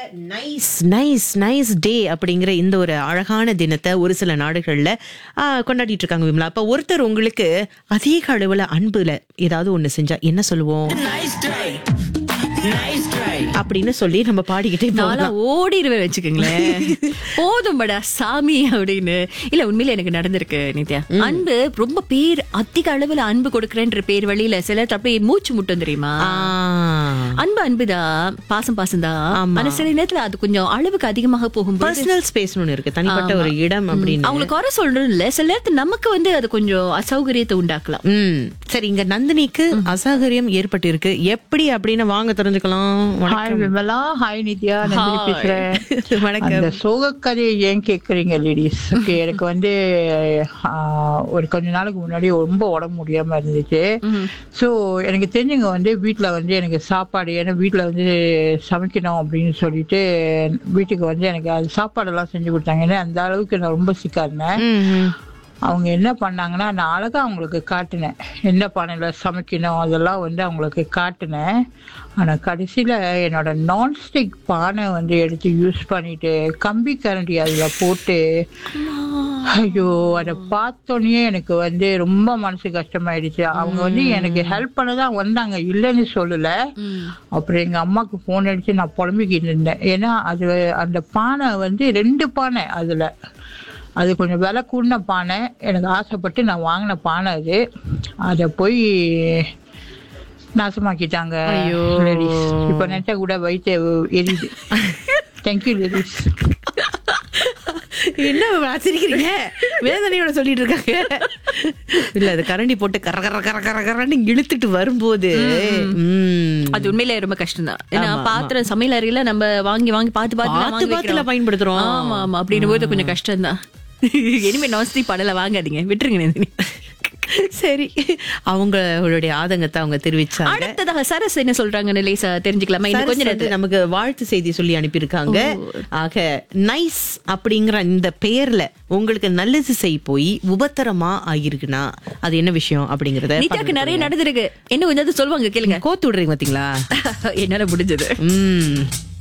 Nice nice nice day அப்படிங்கிற இந்த ஒரு அழகான தினத்தை ஒரு சில நாடுகள்ல ஆ, கொண்டாடிட்டு இருக்காங்க விமலா அப்ப ஒருத்தர் உங்களுக்கு அதிக அளவுல அன்புல ஏதாவது ஒண்ணு செஞ்சா என்ன சொல்லுவோம் அப்படின்னு சொல்லி நம்ம பாடிக்கிட்டே போகலாம் நான்லாம் ஓடிடுவேன் வச்சுக்கோங்களேன் போதும்படா சாமி அப்படின்னு இல்ல உண்மையில எனக்கு நடந்திருக்கு நித்யா அன்பு ரொம்ப பேர் அதிக அளவுல அன்பு கொடுக்கறேன்ற பேர் வழியில சிலர் அப்படியே மூச்சு முட்டும் தெரியுமா ஆ, அன்பு அன்புதான் பாசம் பாசம் தான் ஆனா சில நேரத்துல அது கொஞ்சம் அளவுக்கு அதிகமாக போகும்போது பர்சனல் ஸ்பேஸ்னு ஒண்ணு இருக்கு தனிப்பட்ட ஒரு இடம் அப்படின்னு அவங்களுக்கு குறை சொல்றோம் இல்ல சில நேரத்துல நமக்கு வந்து அது கொஞ்சம் அசௌகரியத்தை உண்டாக்கலாம் ம் சரி இங்க நந்தினிக்கு அசௌகரியம் ஏற்பட்டு இருக்கு எப்படி அப்படின்னு வாங்க தெரிஞ்சுக்கலாம் ஹாய் விமலா ஹாய் நித்யா நந்தினி பேசுறேன் வணக்கம் அந்த சோக கதையை ஏன் கேக்குறீங்க லேடிஸ் ஓகே எனக்கு வந்து ஆஹ், ஒரு கொஞ்ச நாளுக்கு முன்னாடி ரொம்ப உடம்பு முடியாம இருந்துச்சு ஸோ எனக்கு தெரிஞ்சவங்க வந்து வீட்டில் வந்து எனக்கு சாப்பாடு ஏன்னா வீட்டில் வந்து சமைக்கணும் அப்படின்னு சொல்லிட்டு வீட்டுக்கு வந்து எனக்கு அது சாப்பாடெல்லாம் செஞ்சு கொடுத்தாங்க ஏன்னா அந்த அளவுக்கு நான் ரொம்ப சிக்கா இருந்தேன் ம், ம். அவங்க என்ன பண்ணாங்கன்னா நான் அழகா அவங்களுக்கு காட்டினேன் என்ன பானையில் சமைக்கணும் அதெல்லாம் வந்து அவங்களுக்கு காட்டினேன் ஆனால் கடைசியில் என்னோட நான்ஸ்டிக் பானை வந்து எடுத்து யூஸ் பண்ணிட்டு கம்பி கரண்டி அதில் போட்டு ஐயோ அதை பார்த்தோன்னே எனக்கு வந்து ரொம்ப மனசு கஷ்டமாயிடுச்சு அவங்க வந்து எனக்கு ஹெல்ப் பண்ண தான் வந்தாங்க இல்லைன்னு சொல்லலை அப்புறம் எங்கள் அம்மாவுக்கு ஃபோன் அடித்து நான் புலம்பிக்கிட்டு இருந்தேன் ஏன்னா அது அந்த பானை வந்து ரெண்டு பானை அதில் அது கொஞ்சம் விலை கூடின பானை எனக்கு ஆசைப்பட்டு நான் வாங்கின பானை அது அதை போய் நாசமாக்கிட்டாங்க ஐயோ. லேடிஸ் இப்போ நினைச்சா கூட வயிற்று எரியுது தேங்க்யூ லேடிஸ் என்ன விமலா, சிரிக்கிறீங்க வேதனையோட சொல்லிட்டு இருக்காங்க இல்ல அது கரண்டி போட்டு கர கர கர கர கரன்னு இழுத்துட்டு வரும்போது ம். அது உண்மையிலே ரொம்ப கஷ்டம் தான் ஏன்னா பாத்திரம் சமையல் அறையில நம்ம வாங்கி வாங்கி பார்த்து பார்த்து பார்த்து வாங்கி பார்த்துல வைக்கிறோம். பயன்படுத்துறோம். ஆமா ஆமா அப்படின்னு போது கொஞ்சம் கஷ்டம் தான் இனிமே நாஸ்டிக் படல வாங்காதீங்க விட்டுருங்க நந்தினி சரி அவங்களுடைய ஆதங்கத்தை அவங்க தெரிவிச்சாங்க அடுத்ததாக சரஸ் என்ன சொல்றாங்கன்னு லேசா தெரிஞ்சுக்கலாமா இன்னும் கொஞ்ச சரஸ் வந்து நேரத்துல நமக்கு வாழ்த்து செய்தி சொல்லி அனுப்பியிருக்காங்க ஆக நைஸ் அப்படிங்கிற இந்த பெயர்ல உங்களுக்கு நல்லது செய் போய் உபத்திரமா ஆகிருக்குன்னா அது என்ன விஷயம் அப்படிங்கறத நித்யாக்கு நிறைய நடந்திருக்கு என்ன கொஞ்சம் சொல்லுவாங்க கேளுங்க கோத்து விடுறீங்க பாத்தீங்களா என்னால முடிஞ்சது உம்